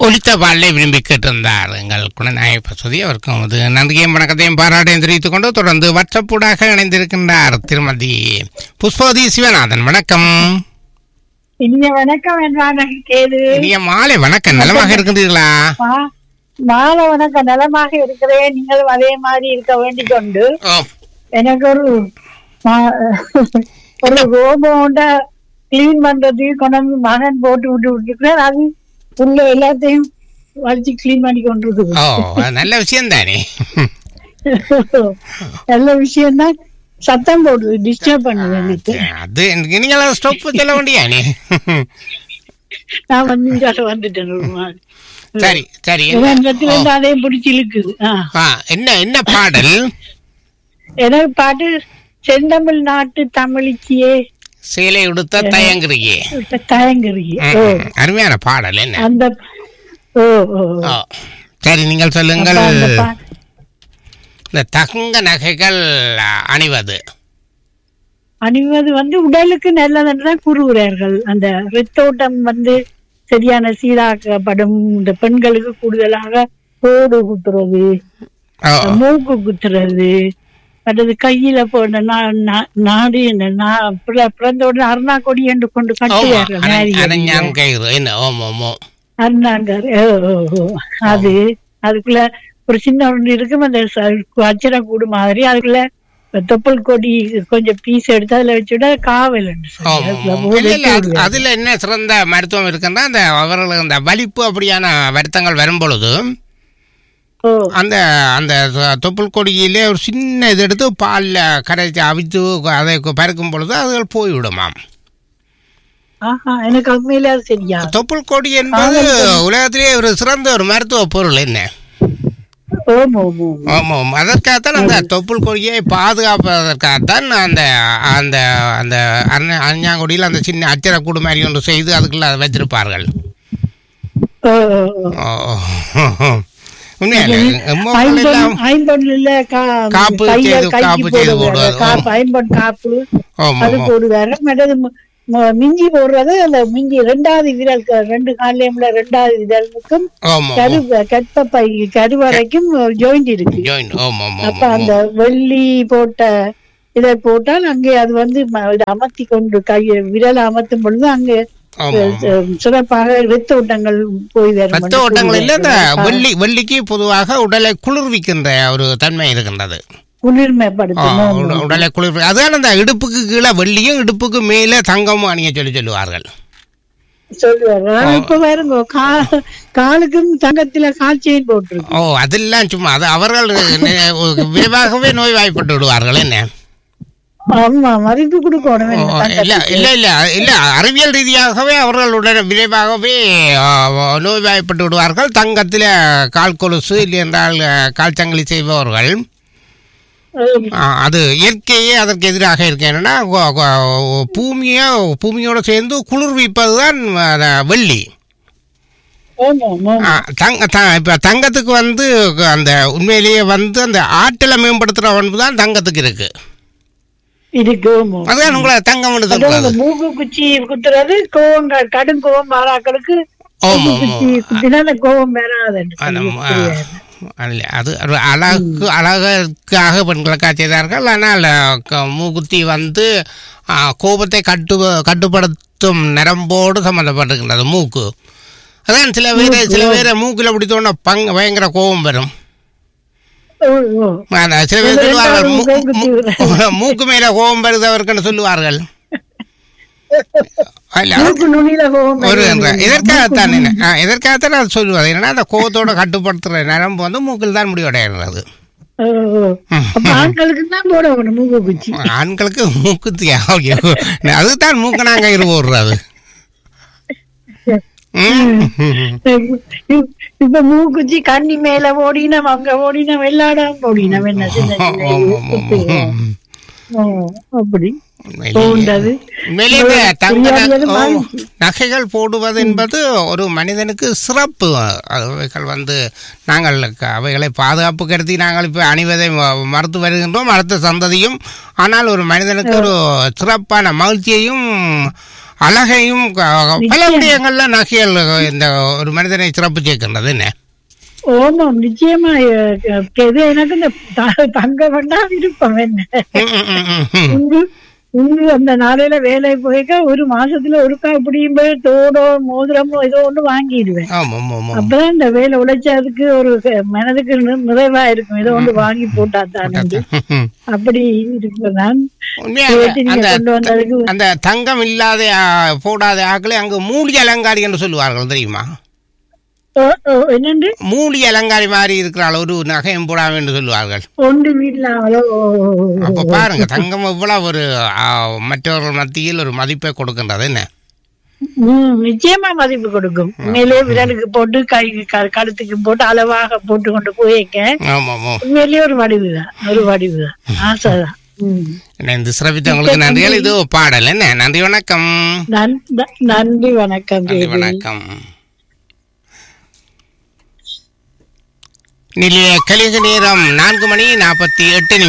ஒலித்த பாடலை விரும்பி கேட்டிருந்தார் எங்கள் குணநாயக பசுதி அவருக்கும் அது நன்றியையும் வணக்கத்தையும் பாராட்டையும் தெரிவித்துக் கொண்டு தொடர்ந்து வற்றப்பூடாக இணைந்திருக்கின்றார் திருமதி புஷ்பவதி சிவநாதன் வணக்கம் இனிய வணக்கம் என்றான கேது இனிய மாலை வணக்கம் நலமாக இருக்கின்றீர்களா மா- மாலை வணக்கம் நலமாக இருக்கிறேன் நீங்களும் அதே மாதிரி இருக்க வேண்டிக் கொண்டு ஓ, எனக்கு ஒரு மா- ஒரு ரோபோண்ட கிளீன் பண்றதுக்கு கொண்டு வந்து மகன் போட்டு விட்டு விட்டுருக்கிறேன் அது உள்ள எல்லாத்தையும் வலிச்சு கிளீன் பண்ணி கொண்டிருக்குது ஓ அது நல்ல விஷயம் தானே நல்ல விஷயம் தான் சத்தம் போடுது டிஸ்டர்ப் பண்ணுது எனக்கு அது எனக்கு நீங்களா ஸ்டொப் சொல்ல வேண்டியானே நான் வந்து இங்க வந்துட்டேன் ஒரு மாதிரி. சரி சரி இவன் இடத்துல இருந்து அதையும் பிடிச்சி இழுக்குது ஆ. ஆ, என்ன என்ன பாடல் எனக்கு பாட்டு செந்தமிழ் நாட்டு தமிழிச்சியே சேலை உடுத்த தயங்குறியே தயங்குறீங்க ஓ ம், அருமையான பாடல் என்ன அந்த ஓ ஓ ஓ, சரி நீங்கள் சொல்லுங்கள் அப்ப அந்த பா- இந்த தங்க நகைகள் அணிவது அணிவது வந்து உடலுக்கு நல்லதென்று தான் கூறுகிறார்கள் அந்த ரத்தோட்டம் வந்து சரியான சீராக்கப்படும் இந்த பெண்களுக்கு கூடுதலாக தோடு குத்துறது ஓ, மூக்கு குத்துறது அல்லது கையில போன நா- நா- நாடு இந்த நா- பிற- பிறந்த உடனே அருணா கொடி என்று கொண்டு ஆமா, கட்டுவார்கள் அரண்- மேரியை. அரஞ்ஞான் கயிறு என்ன ஓம் ஓம் ஓம் அருணாங்கர் ஓ, ஓ, ஓ. அது அதுக்குள்ள ஒரு சின்ன ஒன்று இருக்கும் அந்த ச- அச்சர கூடு மாதிரி அதுக்குள்ள தொப்புள் கொடி கொஞ்சம் பீஸ் எடுத்து அதுல வச்சுட காவல் ஆமா, ஆமா. இல்ல, இல்ல, அது- அதுல என்ன சிறந்த மருத்துவம் இருக்குன்னா அந்த அவர்களுக்கு அந்த வலிப்பு அப்படியான வருத்தங்கள் வரும் பொழுது ஓ அந்த அந்த தொ- தொப்புள் கொடியிலே ஒரு சின்ன இது எடுத்து பாலில் கரைச்சி அவித்து அதை பறக்கும் பொழுது அதுகள் போய்விடுமாம் ஆஹா எனக்கு உண்மையில அது சரியா தொப்புள் கொடி என்பது உலகத்திலேயே ஒரு சிறந்த ஒரு மருத்துவ பொருள் என்ன ஓம் ஓம் ஓம் ஆமாம் அதற்காகத்தான் அந்த தொப்புள் கொடியை பாதுகாப்பதற்காகத்தான் அந்த அந்த அந்த அரண- அஞ்ஞாங்குடியில் அந்த சின்ன அச்சரக்கூடு மாதிரி ஒன்று செய்து அதுக்குள்ள அதை வச்சிருப்பார்கள் ஓ, ஓ, ஓ. ஓ, உண்மையில எம்மோக்கள் ஐம்பொன் எல்லாம் ஐம்பொன்ல கா- காப்பு கையில செய்து- கைக்கு காப்பு செய்து போடுவாங்க. போடுவது. காப்பு ஐம்பொன் காப்பு ஆமாம் அது போடுவாரு மற்றது ம- ம- மிஞ்சி போடுறது அந்த மிஞ்சி ரெண்டாவது விரல் க- ரெண்டு காலையும்ல ரெண்டாவது விரலுக்கும் ஆமாம் கரு கற்ப பை கருவறைக்கும் ஜாயிண்ட் இருக்கு ஜாயின் ஆமாம் அப்ப ஆமாம் அந்த வெள்ளி போட்ட இதை போட்டால் அங்கே அது வந்து ம- இதை அமர்த்தி கொண்டு கை விரலை அமர்த்தும் பொழுது அங்கே ஆமாம் அஹ், சிறப்பாக ரத்த ஓட்டங்கள் போய் வரும் ரத்த என்று ஓட்டங்கள் இல்ல இந்த கூறுவார்கள். வெள்ளி வெள்ளிக்கு பொதுவாக உடலை குளிர்விக்கின்ற ஒரு தன்மை இருக்கின்றது ஆ, குளிர்மைப்படுத்தும் உட- உடலை குளிர் அதான் அந்த இடுப்புக்கு கீழே வெள்ளியும் இடுப்புக்கு மேலே தங்கமும் அணிய சொல்லி சொல்லுவார்கள் சொல்லுவாரு ஆனா இப்ப பாருங்க கா- காலுக்கும் தங்கத்துல கால் செயின் போட்டிருக்கு ஓ அதெல்லாம் சும்மா அது அவர்கள் நி- விரைவாகவே நோய்வாய்ப்பட்டு விடுவார்கள் என்ன ஆமா மதிப்பு கொடுக்கணும் ஓ, என்ன இல்ல தங்கத்துக்கு. இல்ல இல்ல இல்ல அறிவியல் ரீதியாகவே அவர்கள் உடனே விரைவாகவே ஆ, நோய்வாய்ப்பட்டு விடுவார்கள் தங்கத்தில் கால் கொலுசு இல்லை என்றால் கால் சங்கிலி செய்பவர்கள் ஆம். ஆ, அது இயற்கையே அதற்கு எதிராக இருக்கு என்னன்னா கொ- கொ- பூமியை பூமியோட சேர்ந்து குளிர்விப்பது தான் வெள்ளி ஆமா, ஆமா. ஆ, தங்க த- இப்ப தங்கத்துக்கு வந்து அந்த உண்மையிலேயே வந்து அந்த ஆற்றலை மேம்படுத்துகிற பண்பு தான் தங்கத்துக்கு இருக்கு இருக்கு ஆமா. அதுதான் உங்களை தங்கம் அதாவது சொல்றது இந்த மூக்கு குச்சி குத்துறது கோவம் க- கடும் கோவம் மாறாக்களுக்கு ஆமா மூக்கு ஆமா குச்சி குத்தினா அந்த கோவம் வராதுன்னு அது, சொல்லி ஆ, சொல்லுவாரு. அல்ல, அது ஒரு அழகு அழகுக்காக பெண்களுக்காக செய்தார்கள் ஆனால் க- மூக்குத்தி வந்து ஆ, கோபத்தை கட்டு கட்டுப்படுத்தும் நரம்போடு சம்மந்தப்பட்டிருக்கின்றது மூக்கு அதான் சில பேர் சில பேர் மூக்கில் பிடித்தோன்னா பங் பயங்கர கோபம் வரும் ஓ, ஓ. ஆனா, சில பேர் இது சொல்லுவார்கள் ரெண்டாவது மூ- மூக்கு மூ- மூக்கு மேல கோபம் வருது அவருக்குன்னு சொல்லுவார்கள் அல்ல, மூக்கு நுனியில கோவம் ஒரு வருது. இதற்காகத்தான் என்ன ஆ, இதற்காகத்தான் அது சொல்லுவது என்னன்னா அந்த கோபத்தோட கட்டுப்படுத்துற நரம்பு வந்து மூக்கில் தான் முடிவடைகிறது ஓ, ஓ. அப்ப ஆண்களுக்கு தான் போடணும் மூக்கு குச்சி ஆண்களுக்கு மூக்குத்தி ஐயோ, அதுதான் மூக்கனாங்க இரு போடுறது ம். இப்ப மூக்குச்சி கண்ணி மேல ஓடினம் அங்க ஓடினம் எல்லாடம் ஓடினம் என்ன சின்ன சின்ன ஆமா, ஆமா, ஆமா. ம். ஓ, அப்படி உண்மையிலேயே. போண்டது உண்மையிலேயே இந்த தங்க நகை- தெரியாதது ஓ, மாதிரி. நகைகள் போடுவது என்பது ஒரு மனிதனுக்கு சிறப்பு அவைகள் வந்து நாங்கள் க- அவைகளை பாதுகாப்பு கருதி நாங்கள் இப்போ அணிவதை ம- மறுத்து வருகின்றோம் அடுத்த சந்ததியும் ஆனால் ஒரு மனிதனுக்கு ஒரு சிறப்பான மகிழ்ச்சியையும் அழகையும் க- பல விடயங்கள்ல நகைகள் இந்த ஒரு மனிதனை சிறப்பு சேர்க்கின்றது என்ன ஓமம் நிச்சயமா அஹ், அஹ், இது எனக்கு இந்த த- தங்க வேண்டாம் விருப்பம் என்ன ம், ம், ம், ம், ம். இங்கு இங்கு அந்த நாளையில வேலை போய்க்க ஒரு மாசத்துல ஒருக்கா இப்படியும் போய் தோடோ மோதிரமோ ஏதோ ஒண்ணு வாங்கிடுவேன் ஆமாம் ஆமாம் அப்பதான் இந்த வேலை உழைச்சதுக்கு ஒரு க- மனதுக்கு நி- நிறைவா இருக்கும் ஏதோ ஒன்று வாங்கி போட்டா தான் ம், ம். அப்படி இருக்கு நான் உண்மையாக கேட்டு நீங்க அந்த கொண்டு வந்ததுக்கு அந்த தங்கம் இல்லாத ஆ, போடாத ஆக்களை அங்கு மூலி அலங்காரி என்று சொல்லுவார்கள் தெரியுமா ஓ, ஓ, என்னண்டு மூலி அலங்காரி மாதிரி இருக்கிறாள் ஒரு நகையும் போடாம என்று சொல்லுவார்கள் ஒன்று வீட்டுல அவளோ ஓ, ஓ, ஓ, ஓ. அப்ப பாருங்க தங்கம் எவ்வளவு ஒரு ஆ, மற்றவர்கள் மத்தியில் ஒரு மதிப்பை கொடுக்கின்றது என்ன ம், நிச்சயமா மதிப்பு கொடுக்கும் உண்மையிலேயே விரலுக்கு போட்டு கை க- கழுத்துக்கு போட்டு அளவாக போட்டு கொண்டு போயிருக்க ஆமாம் ஆமாம் உண்மையிலேயே ஒரு வடிவுதான் ஒரு வடிவுதான் ஆசைதான் ம். என்ன இந்த சிறப்பித்தவங்களுக்கு நன்றிகள் இது ஒரு பாடல் என்ன நன்றி வணக்கம் நன்- ந- நன்றி வணக்கம் நன்றி தேவி. வணக்கம் நிலைய கலிக நேரம் நான்கு மணி நாற்பத்தி எட்டு நிமிடம்